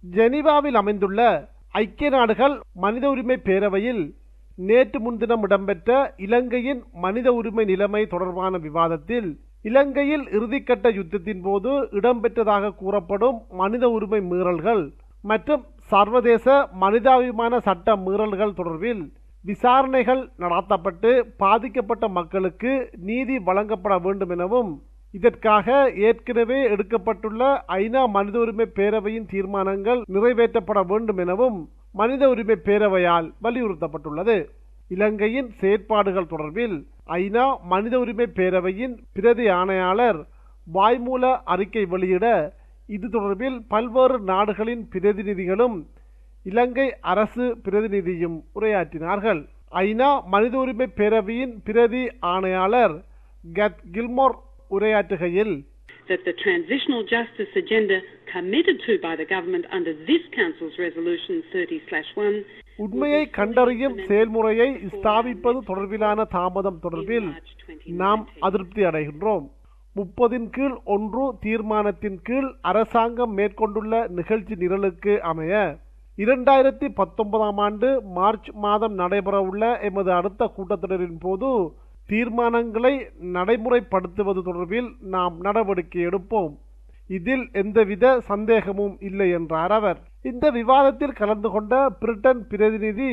ஜெனீவாவில் அமைந்துள்ள ஐக்கிய நாடுகள் மனித உரிமை பேரவையில் நேற்று முன்தினம் இடம்பெற்ற இலங்கையின் மனித உரிமை நிலைமை தொடர்பான விவாதத்தில் இலங்கையில் இறுதிக்கட்ட யுத்தத்தின் போது இடம்பெற்றதாக கூறப்படும் மனித உரிமை மீறல்கள் மற்றும் சர்வதேச மனிதாபிமான சட்ட மீறல்கள் தொடர்பில் விசாரணைகள் நடத்தப்பட்டு பாதிக்கப்பட்ட மக்களுக்கு நீதி வழங்கப்பட வேண்டும் எனவும் இதற்காக ஏற்கனவே எடுக்கப்பட்டுள்ள ஐநா மனித உரிமை பேரவையின் தீர்மானங்கள் நிறைவேற்றப்பட வேண்டும் எனவும் மனித உரிமை பேரவையால் வலியுறுத்தப்பட்டுள்ளது இலங்கையின் செயற்பாடுகள் தொடர்பில் ஐநா மனித உரிமை பேரவையின் பிரதி ஆணையாளர் வாய்மூல அறிக்கை வெளியிட இது தொடர்பில் பல்வேறு நாடுகளின் பிரதிநிதிகளும் இலங்கை அரசு பிரதிநிதியும் உரையாற்றினார்கள் ஐநா மனித உரிமை பேரவையின் பிரதி ஆணையாளர் கட் கில்மோர் உரையாற்றுகையில் that the transitional justice agenda committed to by the government under this Council's resolution 30/1 உண்மையை கண்டறியும் செயல்முறையை ஸ்தாபிப்பது தொடர்பிலான தாமதம் தொடர்பில் நாம் அதிருப்தி அடைகின்றோம் முப்பதின் கீழ் ஒன்று தீர்மானத்தின் கீழ் அரசாங்கம் மேற்கொண்டுள்ள நிகழ்ச்சி நிரலுக்கு அமைய இரண்டாயிரத்தி பத்தொன்பதாம் ஆண்டு மார்ச் மாதம் நடைபெறவுள்ள எமது அடுத்த கூட்டத்தொடரின் போது தீர்மானங்களை நடைமுறைப்படுத்துவது தொடர்பில் நாம் நடவடிக்கை எடுப்போம் இதில் எந்தவித சந்தேகமும் இல்லை என்றார் அவர் இந்த விவாதத்தில் கலந்து கொண்ட பிரிட்டன் பிரதிநிதி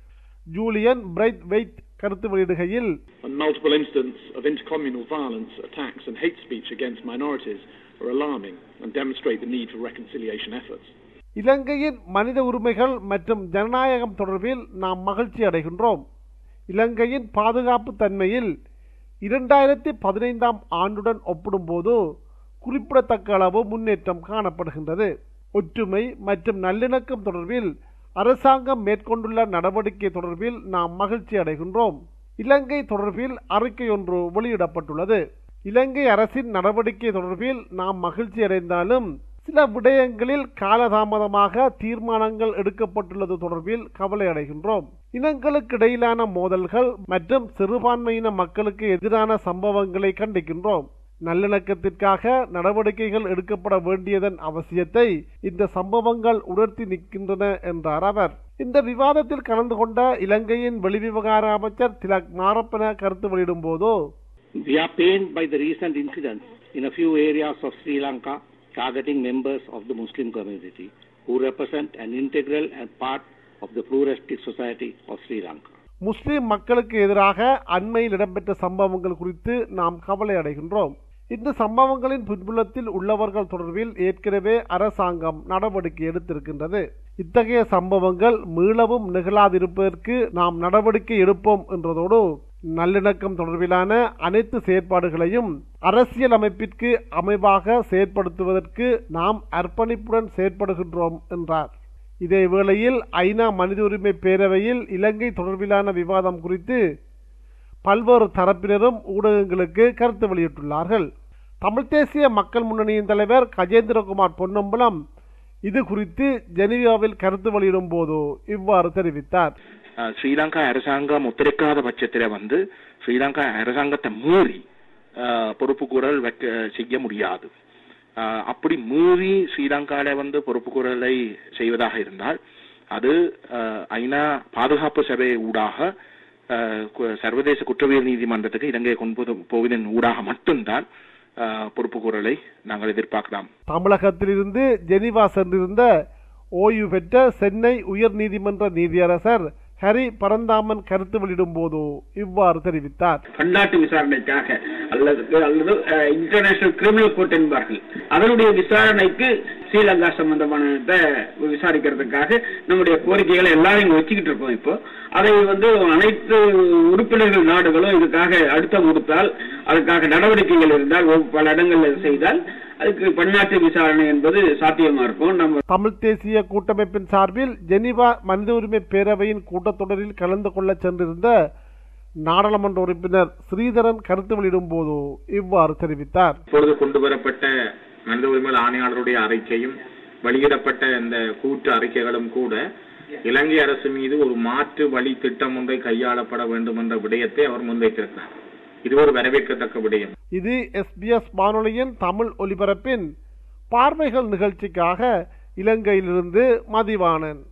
ஜூலியன் பிரைட் வெயிட் கருத்து வெளியிடுகையில் and multiple incidents of intercommunal violence, attacks and hate speech against minorities are alarming and demonstrate the need for reconciliation efforts. இலங்கையின் மனித உரிமைகள் மற்றும் ஜனநாயகம் தொடர்பில் நாம் மகிழ்ச்சி அடைகின்றோம் இலங்கையின் பாதுகாப்பு தன்மையில் இரண்டாயிரத்தி பதினைந்தாம் ஆண்டுடன் ஒப்பிடும்போது குறிப்பிடத்தக்க அளவு முன்னேற்றம் காணப்படுகின்றது ஒற்றுமை மற்றும் நல்லிணக்கம் தொடர்பில் அரசாங்கம் மேற்கொண்டுள்ள நடவடிக்கை தொடர்பில் நாம் மகிழ்ச்சி அடைகின்றோம் இலங்கை தொடர்பில் அறிக்கை ஒன்று வெளியிடப்பட்டுள்ளது இலங்கை அரசின் நடவடிக்கை தொடர்பில் நாம் மகிழ்ச்சி அடைந்தாலும் சில விடயங்களில் காலதாமதமாக தீர்மானங்கள் எடுக்கப்பட்டுள்ளது தொடர்பில் கவலை அடைகின்றோம் இனங்களுக்கு இடையிலான மோதல்கள் மற்றும் சிறுபான்மையின மக்களுக்கு எதிரான சம்பவங்களை கண்டிக்கின்றோம் நல்லிணக்கத்திற்காக நடவடிக்கைகள் எடுக்கப்பட வேண்டியதன் அவசியத்தை இந்த சம்பவங்கள் உணர்த்தி நிற்கின்றன என்றார் அவர் இந்த விவாதத்தில் கலந்து கொண்ட இலங்கையின் வெளிவிவகார அமைச்சர் திலக் மாரப்பன கருத்து வெளியிடும் போது We are pained by the recent incidents in a few areas of Sri Lanka targeting members of the Muslim community who represent an integral and part of the pluralistic society of Sri Lanka. முஸ்லிம் மக்களுக்கு எதிராக அண்மையில் இடம்பெற்ற சம்பவங்கள் குறித்து நாம் கவலை அடைகின்றோம் இந்த சம்பவங்களின் பின்புலத்தில் உள்ளவர்கள் தொடர்பில் ஏற்கனவே அரசாங்கம் நடவடிக்கை எடுத்திருக்கின்றது இத்தகைய சம்பவங்கள் மீளவும் நிகழாதிருப்பதற்கு நாம் நடவடிக்கை எடுப்போம் என்றதோடு நல்லிணக்கம் தொடர்பிலான அனைத்து செயற்பாடுகளையும் அரசியல் அமைப்பிற்கு அமைவாக செயற்படுத்துவதற்கு நாம் அர்ப்பணிப்புடன் செயற்படுகின்றோம் என்றார் இதே வேளையில் ஐநா மனித உரிமை பேரவையில் இலங்கை தொடர்பிலான விவாதம் குறித்து பல்வேறு தரப்பினரும் ஊடகங்களுக்கு கருத்து வெளியிட்டுள்ளார்கள் தமிழ் தேசிய மக்கள் முன்னணியின் தலைவர் கஜேந்திரகுமார் பொன்னம்பலம் இது குறித்து ஜெனீவாவில் கருத்து வெளியிடும் போது இவ்வாறு தெரிவித்தார் அஹ் ஸ்ரீலங்கா அரசாங்கம் ஒத்துழைக்காத பட்சத்துல வந்து ஸ்ரீலங்கா அரசாங்கத்தை மீறி அஹ், பொறுப்புக்கூறல் வைக்க செய்ய முடியாது அஹ், அப்படி மீறி ஸ்ரீலங்கால வந்து பொறுப்புக்கூறலை செய்வதாக இருந்தால் அது அஹ், ஐநா பாதுகாப்பு சபை ஊடாக அஹ், கு- சர்வதேச குற்றவியல் நீதிமன்றத்துக்கு இலங்கையை கொண்டு போவதன் ஊடாக மட்டும்தான் அஹ், பொறுப்புக்கூறலை நாங்கள் எதிர்பார்க்கலாம் தமிழகத்திலிருந்து ஜெனீவா சென்றிருந்த ஓய்வு பெற்ற சென்னை உயர் நீதிமன்ற நீதியரசர் ஹரி பரந்தாமன் கருத்து வெளியிடும் போது இவ்வாறு தெரிவித்தார் பன்னாட்டு விசாரணைக்காக அல்லது அல்லது இன்டர்நேஷனல் கிரிமினல் கோர்ட் என்பார்கள் அதனுடைய விசாரணைக்கு ஸ்ரீலங்கா சம்பந்தமானதை விசாரிக்கிறதுக்காக நம்முடைய கோரிக்கைகளை எல்லாரும் இங்க வச்சுக்கிட்டு இருக்கோம் இப்போ அதை வந்து அனைத்து உறுப்பினர்கள் நாடுகளும் இதுக்காக அழுத்தம் கொடுத்தால் அதுக்காக நடவடிக்கைகள் இருந்தால் ஒவ்வொரு பல இடங்கள்ல செய்தால் அதுக்கு பன்னாட்டு விசாரணை என்பது சாத்தியமா இருக்கும் நம்ம தமிழ் தேசிய கூட்டமைப்பின் சார்பில் ஜெனீவா மனித உரிமை பேரவையின் கூட்டத்தொடரில் கலந்து கொள்ள சென்றிருந்த நாடாளுமன்ற உறுப்பினர் ஸ்ரீதரன் கருத்து வெளியிடும் போது இவ்வாறு தெரிவித்தார் இப்பொழுது கொண்டு வரப்பட்ட மனித உரிமை ஆணையாளருடைய அறிக்கையும் வெளியிடப்பட்ட இந்த கூட்டு அறிக்கைகளும் கூட இலங்கை அரசு மீது ஒரு மாற்று வழி திட்டம் ஒன்றை கையாளப்பட வேண்டும் என்ற விடயத்தை அவர் முன்வைத்திருக்கிறார் இது ஒரு வரவேற்கத்தக்க விடயம் இது எஸ்பிஎஸ் வானொலியின் தமிழ் ஒலிபரப்பின் பார்வைகள் நிகழ்ச்சிக்காக இலங்கையிலிருந்து மதிவாணன்